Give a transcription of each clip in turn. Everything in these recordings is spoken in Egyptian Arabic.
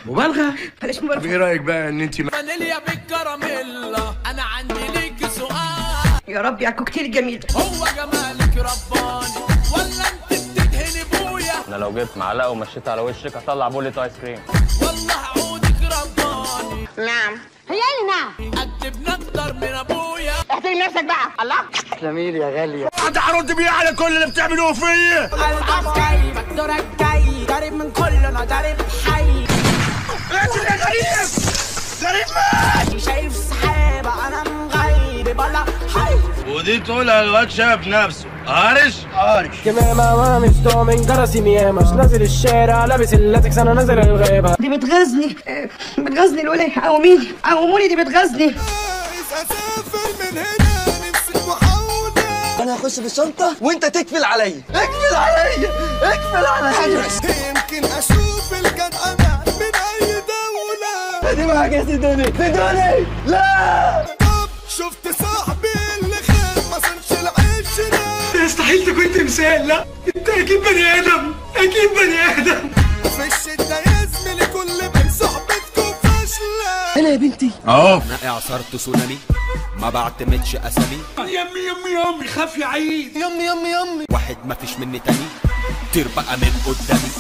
مبالغه بلاش طب مبالغه ايه رايك بقى ان انت فانيليا بالكراميلا انا عندي ليك سؤال يا رب على الكوكتيل الجميل ده هو جمالك رباني ولا انت بتدهني بويا انا لو جبت معلقه ومشيتها على وشك هطلع بولة ايس كريم والله عودك رباني نعم هي نعم اكتب اكتر من ابويا احترم نفسك بقى الله هتعرض بيه على كل اللي بتعملوه فيا قلبك جاي مقدورك جاي قريب من كل انا قريب حي يا غريب غريب شايف سحابة انا مغيب بلا حي ودي تقولها الواد شاف نفسه هارش هارش كمامة مستوى من جرسي ميامش نازل الشارع لابس اللاتكس انا نازل الغابة دي بتغزني آه، بتغزني الولاية قوميني قوموني دي بتغزني انا هخش بالشنطه وانت تكفل عليا اكفل عليا اكفل عليا يمكن اشوف الجدعنة من اي دولة دي معاك سيدوني سيدوني لا طب شفت صاحبي اللي خان ما صنش العشرة يستحيل تكون تمثال لا انت اكيد بني ادم اكيد بني ادم في الشدة يا زميلي كل من صحبتكم فاشلة انا يا بنتي اهو اعصار تسونامي ما بعتمدش اسامي يمي يمي يمي خاف يا عيد يمي يمي يمي واحد ما فيش مني تاني طير بقى من قدامي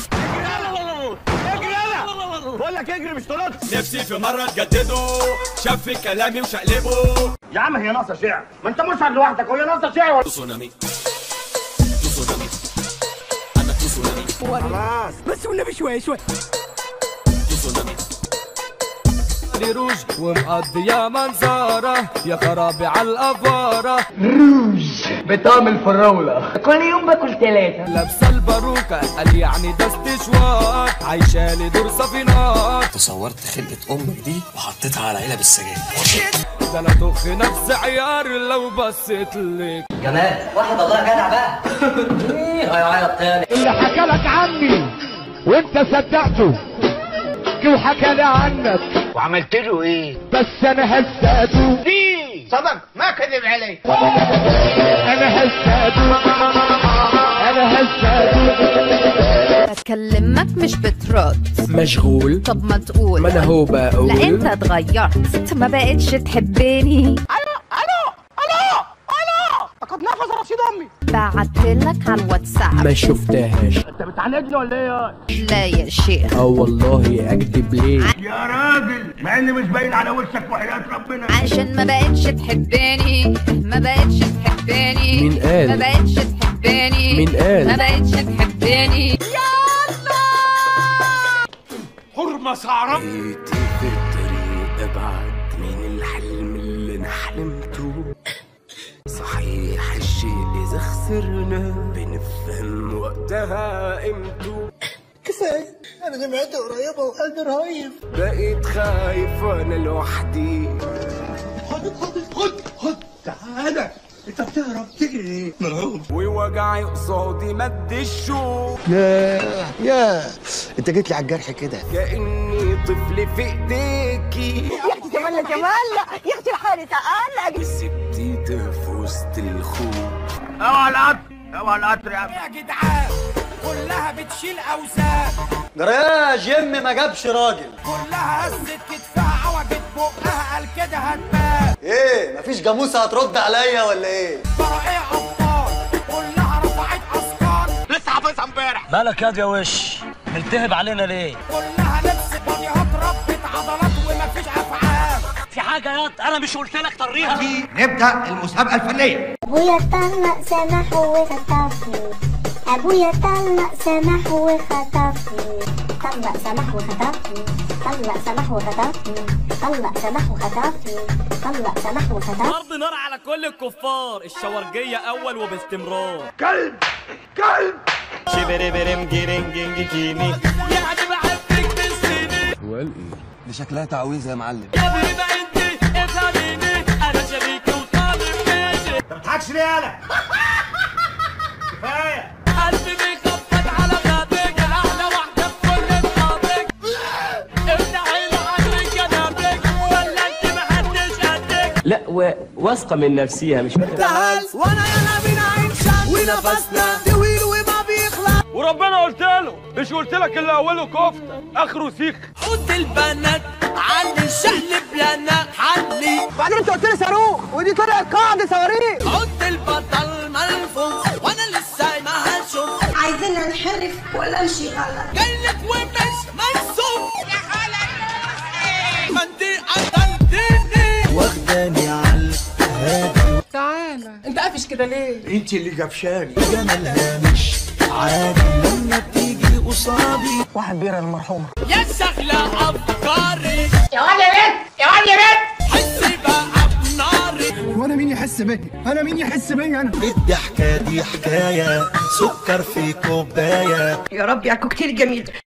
بقول لك اجري مش تنط نفسي في مرة تجدده شاف كلامي وشقلبه يا عم هي ناقصه شعر ما انت مشهد لوحدك وهي ناقصه شعر تسونامي تسونامي انا تسونامي خلاص بس والنبي شوية شوية تسونامي دي روج ومقضية منظرة يا خرابي على الأفارة بطعم الفراوله كل يوم باكل ثلاثة لابسة الباروكة قال يعني ده استشوار عايشالي دور صفينات تصورت خلقة امك دي وحطيتها على علب السجاير ده انا طخ نفس عيار لو بصيت لك جمال واحد الله جدع بقى ايه هيعيط تاني اللي حكى لك عني وانت صدقته وحكى لي عنك وعملت له ايه بس انا هساته دي صدق ما كذب علي انا هساته انا هساته بكلمك مش بترد مشغول طب ما تقول ما انا هو لا بقول انت اتغيرت انت ما بقتش تحبني لقد نفذ رصيد امي بعتلك على الواتساب ما شفتهاش انت بتعالجني ولا ايه لا يا شيخ اه والله اكدب ليه يا راجل مع ان مش باين على وشك وحياة ربنا عشان ما بقتش تحبني ما بقتش تحبني مين قال؟ ما بقتش تحبني مين قال؟ ما بقتش تحبني حرمة صعرة جيتي في الطريق ابعد من الحلم اللي انا حلمته صحيح الشيء اذا خسرنا بنفهم وقتها قيمته كفاية انا دمعتي قريبة وقلبي رهيب بقيت خايف وانا لوحدي خد خد خد خد تعالى انت بتهرب تجري ليه؟ مرعوب ووجعي قصادي مد الشوق يا يا انت جيت لي على الجرح كده كاني طفل في ايديكي يا اختي كمان لا كمان لا يا اختي الحارة تقلق سبتي في وسط الخوف اوعى القطر اوعى القطر يا عم يا جدعان كلها بتشيل اوزان جرى يا جيم ما جابش راجل كلها هزت كتفها عوجت بقها قال كده هتبان ايه مفيش جاموسه هترد عليا ولا ايه براءة ابطال كلها رفعت اسكار لسه حافظها امبارح مالك ياض يا وش ملتهب علينا ليه كلها لبس بنيهات ربت عضلات ومفيش افعال في حاجه ياض انا مش قلت لك طريها نبدا المسابقه الفنيه أبويا طلق سمح وخطفني أبويا طلق سمح وخطفني طلق سمح وخطفني طلق سمح وخطفني طلق سمح وخطفني طلق سمح وخطفني ضرب نار على كل الكفار الشورجية اول وباستمرار كلب كلب شبري برم جيرين جينجي كيني يعني بحبك من سنين وقال ايه دي شكلها تعويذه يا معلم يا بيبا انت افهميني انا شريكي وطالب ماشي ما تضحكش ليه يالا كفايه قلبي بيخبط على بابك احلى واحدة في كل اصحابك افتحي لي عشرين جنابك ولا انت محدش قدك لا و... واثقه من نفسها مش تعال وانا يلا بينا عين شمس ونفسنا طويل وما بيخلص وربنا قلت له مش قلت لك اللي اوله كفته اخره سيخ عود البنات علي شقلب لنا حلي بعدين انت قلت لي صاروخ ودي طلعت قاعده صواريخ عود البطل ملفوف وانا لسه ما هشوف عايزين ننحرف ولا امشي غلط جايلك ومش منسوب يا خالة ما انت قتلتني واخداني على انت قافش كده ليه انت اللي جبشاني جمالها مش عادي لما بتيجي قصادي واحد بيرة المرحومة يا شغلة افكاري يا واد يا بنت يا واد يا بنت حسي بقى بناري وانا مين يحس بيا انا مين يحس بيا انا الضحكة دي حكاية سكر في كوباية يا رب يا الكوكتيل الجميل ده